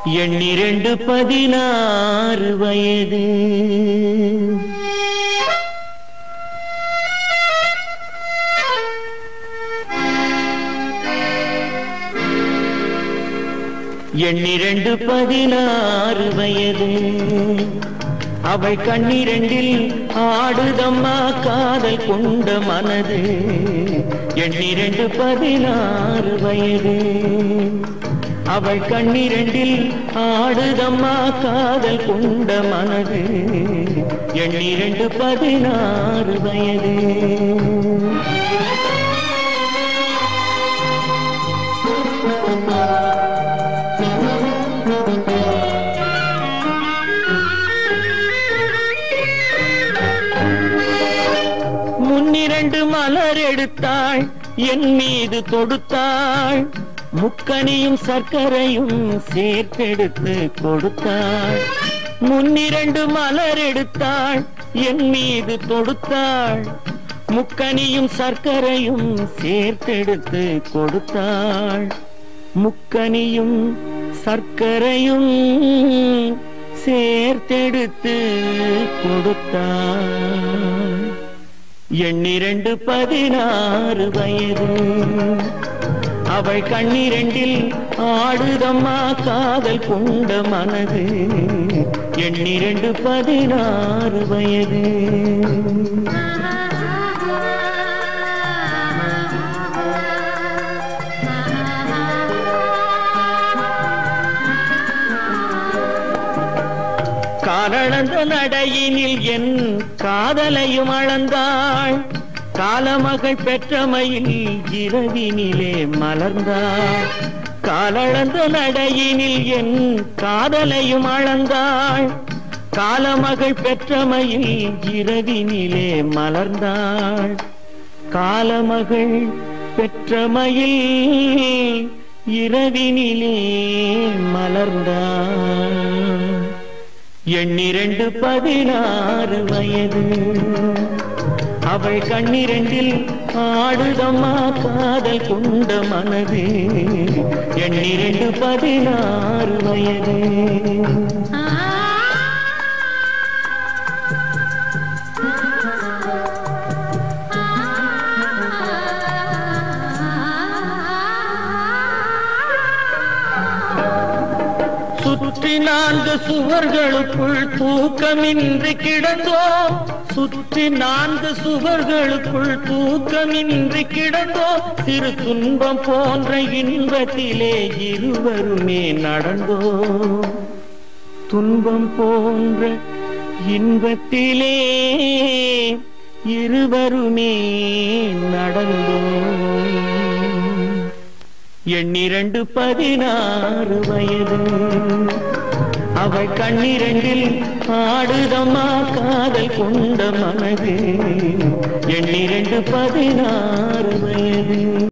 எண்ணிரண்டு பதினாறு வயது எண்ணிரண்டு பதினாறு வயது அவள் கண்ணிரண்டில் ஆடுதம்மா காதல் கொண்ட மனது எண்ணிரண்டு பதினாறு வயது அவள் கண்ணிரண்டில் ஆடுதம்மா காதல் கொண்ட மனது எண்ணிரண்டு பதினாறு வயது முன்னிரண்டு மலர் எடுத்தாள் என் மீது தொடுத்தாள் முக்கனியும் சர்க்கரையும் சேர்த்தெடுத்து கொடுத்தாள் முன்னிரண்டு மலர் எடுத்தாள் என் மீது தொடுத்தாள் முக்கனியும் சர்க்கரையும் சேர்த்தெடுத்து கொடுத்தாள் முக்கனியும் சர்க்கரையும் சேர்த்தெடுத்து கொடுத்தாள் எண்ணிரண்டு பதினாறு வயது அவள் கண்ணிரண்டில் ஆடுதம்மா காதல் கொண்ட மனது எண்ணிரண்டு பதினாறு வயது காலளந்த நடையினில் என் காதலையும் அளந்தாள் காலமகள் பெற்றமையில் இரவினிலே மலர்ந்தாள் காலளந்த நடையினில் என் காதலையும் அளந்தாள் காலமகள் பெற்றமையில் இரவினிலே மலர்ந்தாள் காலமகள் பெற்றமையில் இரவினிலே மலர்ந்தாள் எண்ணிரண்டு பதினாறு வயது அவள் கண்ணிரண்டில் ஆடுதம்மா காதல் கொண்ட மனது எண்ணிரண்டு பதினாறு வயது சுற்றி நான்கு சுவர்களுக்குள் தூக்கமின்றி கிடந்தோம் சுற்றி நான்கு சுவர்களுக்குள் தூக்கமின்றி கிடந்தோம் சிறு துன்பம் போன்ற இன்பத்திலே இருவருமே நடந்தோம் துன்பம் போன்ற இன்பத்திலே இருவருமே நடந்தோம் எண்ணிரண்டு பதினாறு வயது அவள் கண்ணிரண்டில் ஆடுதம்மா காதல் கொண்ட மனது எண்ணிரண்டு பதினாறு வயது